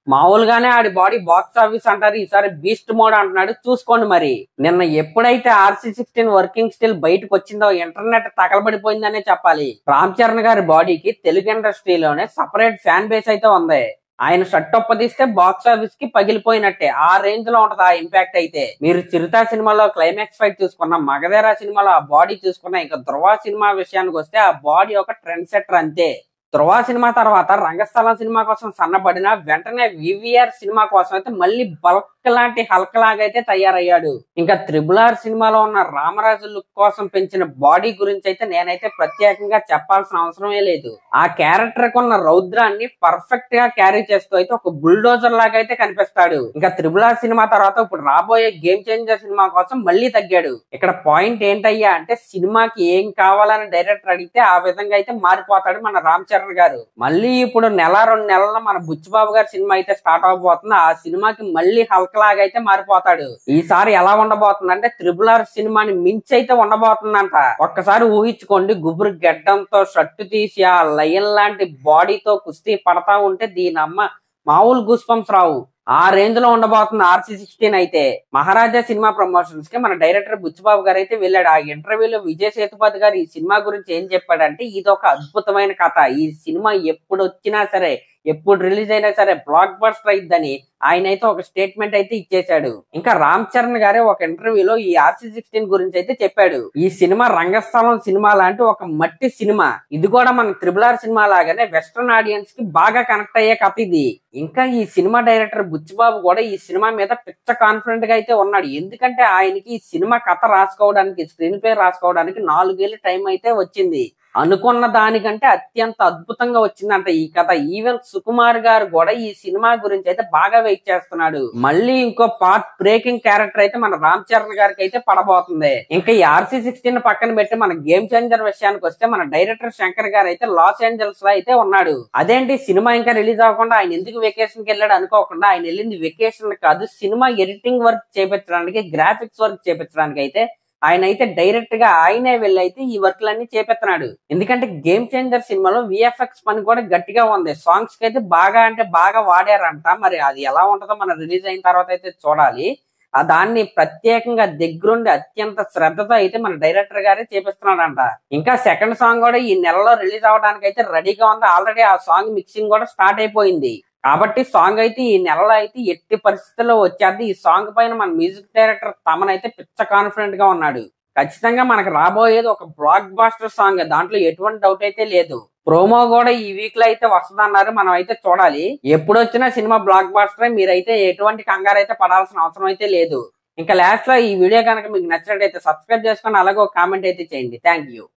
మామూలుగానే ఆడి body box office అంటారు ఈసారి బీస్ట్ మోడ్ అంటున్నాడు చూసుకోండి మరి నిన్న ఎప్పుడైతే ఆర్సీ సిక్స్టీన్ వర్కింగ్ స్టిల్ బయటకు వచ్చిందో ఇంటర్నెట్ తగలబడిపోయిందనే చెప్పాలి రామ్ చరణ్ గారి బాడీకి తెలుగు ఇండస్ట్రీలోనే సపరేట్ ఫ్యాన్ బేస్ అయితే ఉంది ఆయన షర్ట్ ఒప్పదీస్తే బాక్స్ ఆఫీస్ కి పగిలిపోయినట్టే ఆ రేంజ్ లో ఉంటది ఆ ఇంపాక్ట్ అయితే మీరు చిరుతా సినిమాలో క్లైమాక్స్ ఫైట్ చూసుకున్న మగధేరా సినిమాలో ఆ బాడీ చూసుకున్న ఇంకా ధృవ సినిమా విషయానికి వస్తే ఆ బాడీ ఒక ట్రెండ్ సెటర్ అంతే ధృవ సినిమా తర్వాత రంగస్థలం సినిమా కోసం సన్నబడిన వెంటనే వివిఆర్ సినిమా కోసం అయితే మళ్ళీ బల్క్ లాంటి హల్క్ లాగా అయితే తయారయ్యాడు ఇంకా త్రిబుల్ ఆర్ సినిమాలో ఉన్న రామరాజు లుక్ కోసం పెంచిన బాడీ గురించి అయితే నేనైతే ప్రత్యేకంగా చెప్పాల్సిన అవసరమే లేదు ఆ క్యారెక్టర్ ఉన్న రౌద్రాన్ని పర్ఫెక్ట్ గా క్యారీ చేస్తూ అయితే ఒక బుల్డోజర్ లాగా అయితే కనిపిస్తాడు ఇంకా త్రిబుల్ ఆర్ సినిమా తర్వాత ఇప్పుడు రాబోయే గేమ్ చేంజర్ సినిమా కోసం మళ్ళీ తగ్గాడు ఇక్కడ పాయింట్ ఏంటయ్యా అంటే సినిమాకి ఏం కావాలని డైరెక్టర్ అడిగితే ఆ విధంగా అయితే మారిపోతాడు మన రామ్ చరణ్ గారు మళ్ళీ ఇప్పుడు నెల రెండు నెలల్లో మన బుచ్చిబాబు గారి సినిమా అయితే స్టార్ట్ అవబోతుంది ఆ సినిమాకి మళ్ళీ హల్క్ లాగా అయితే మారిపోతాడు ఈసారి ఎలా ఉండబోతుంది అంటే త్రిబుల్ ఆర్ సినిమాని మించి అయితే ఉండబోతుందంట ఒక్కసారి ఊహించుకోండి గుబురు గెడ్డంతో షర్టు తీసి ఆ లయన్ లాంటి బాడీతో కుస్తీ పడతా ఉంటే దీని అమ్మ మామూలు గూస్ పంప్స్ రావు ఆ రేంజ్ లో ఉండబోతుంది ఆర్సీ సిక్స్టీన్ అయితే మహారాజా సినిమా ప్రమోషన్స్ కి మన డైరెక్టర్ బుచ్చిబాబు గారు అయితే వెళ్ళాడు ఆ ఇంటర్వ్యూలో విజయ్ సేతుపతి గారు ఈ సినిమా గురించి ఏం చెప్పాడంటే ఇది ఒక అద్భుతమైన కథ ఈ సినిమా ఎప్పుడు వచ్చినా సరే ఎప్పుడు రిలీజ్ అయినా సరే బ్లాక్ బస్టర్ అయిద్దని ఆయన అయితే ఒక స్టేట్మెంట్ అయితే ఇచ్చేశాడు ఇంకా రామ్ చరణ్ గారే ఒక ఇంటర్వ్యూలో ఈ ఆర్సీ సిక్స్టీన్ గురించి అయితే చెప్పాడు ఈ సినిమా రంగస్థలం సినిమా లాంటి ఒక మట్టి సినిమా ఇది కూడా మన త్రిబుల్ ఆర్ సినిమా లాగానే వెస్ట్రన్ ఆడియన్స్ కి బాగా కనెక్ట్ అయ్యే కథ ఇది ఇంకా ఈ సినిమా డైరెక్టర్ బుచ్చిబాబు కూడా ఈ సినిమా మీద పిచ్చ కాన్ఫిడెంట్ గా అయితే ఉన్నాడు ఎందుకంటే ఆయనకి ఈ సినిమా కథ రాసుకోవడానికి స్క్రీన్ ప్లే రాసుకోవడానికి నాలుగేళ్ల టైం అయితే వచ్చింది అనుకున్న దానికంటే అత్యంత అద్భుతంగా వచ్చిందంట ఈ కథ ఈవెన్ సుకుమార్ గారు కూడా ఈ సినిమా గురించి అయితే బాగా వెయిట్ చేస్తున్నాడు మళ్ళీ ఇంకో పార్ట్ బ్రేకింగ్ క్యారెక్టర్ అయితే మన రామ్ చరణ్ గారికి అయితే పడబోతుంది ఇంకా ఈ ఆర్సీ సిక్స్టీన్ పక్కన పెట్టి మన గేమ్ చేంజర్ విషయానికి వస్తే మన డైరెక్టర్ శంకర్ గారు అయితే లాస్ ఏంజల్స్ లో అయితే ఉన్నాడు అదేంటి సినిమా ఇంకా రిలీజ్ అవ్వకుండా ఆయన ఎందుకు వెకేషన్ కి వెళ్ళాడు అనుకోకుండా ఆయన వెళ్ళింది వెకేషన్ కాదు సినిమా ఎడిటింగ్ వర్క్ చేపించడానికి గ్రాఫిక్స్ వర్క్ చేపించడానికి అయితే ఆయన అయితే డైరెక్ట్ గా ఆయనే వెళ్ళి అయితే ఈ వర్క్లన్నీ చేపెత్తున్నాడు ఎందుకంటే గేమ్ చేంజర్ సినిమాలో విఎఫ్ఎక్స్ పని కూడా గట్టిగా ఉంది సాంగ్స్ కి అయితే బాగా అంటే బాగా వాడారంట మరి అది ఎలా ఉంటుందో మనం రిలీజ్ అయిన తర్వాత అయితే చూడాలి ఆ దాన్ని ప్రత్యేకంగా దగ్గరుండి అత్యంత శ్రద్ధతో అయితే మన డైరెక్టర్ గారే చేపిస్తున్నాడంట ఇంకా సెకండ్ సాంగ్ కూడా ఈ నెలలో రిలీజ్ అవడానికి అయితే రెడీగా ఉంది ఆల్రెడీ ఆ సాంగ్ మిక్సింగ్ కూడా స్టార్ట్ అయిపోయింది కాబట్టి సాంగ్ అయితే ఈ నెలలో అయితే ఎట్టి పరిస్థితుల్లో వచ్చేది ఈ సాంగ్ పైన మన మ్యూజిక్ డైరెక్టర్ తమన్ అయితే పిచ్చ కాన్ఫిడెంట్ గా ఉన్నాడు ఖచ్చితంగా మనకు రాబోయేది ఒక బ్లాక్ బాస్టర్ సాంగ్ దాంట్లో ఎటువంటి డౌట్ అయితే లేదు ప్రోమో కూడా ఈ వీక్ లో అయితే వస్తుందన్నారు మనం అయితే చూడాలి ఎప్పుడు వచ్చినా సినిమా బ్లాక్ బాస్టర్ మీరైతే ఎటువంటి కంగారు అయితే పడాల్సిన అవసరం అయితే లేదు ఇంకా లాస్ట్ లో ఈ వీడియో కనుక మీకు నచ్చినట్టయితే సబ్స్క్రైబ్ చేసుకొని అలాగే ఒక కామెంట్ అయితే చేయండి థ్యాంక్ యూ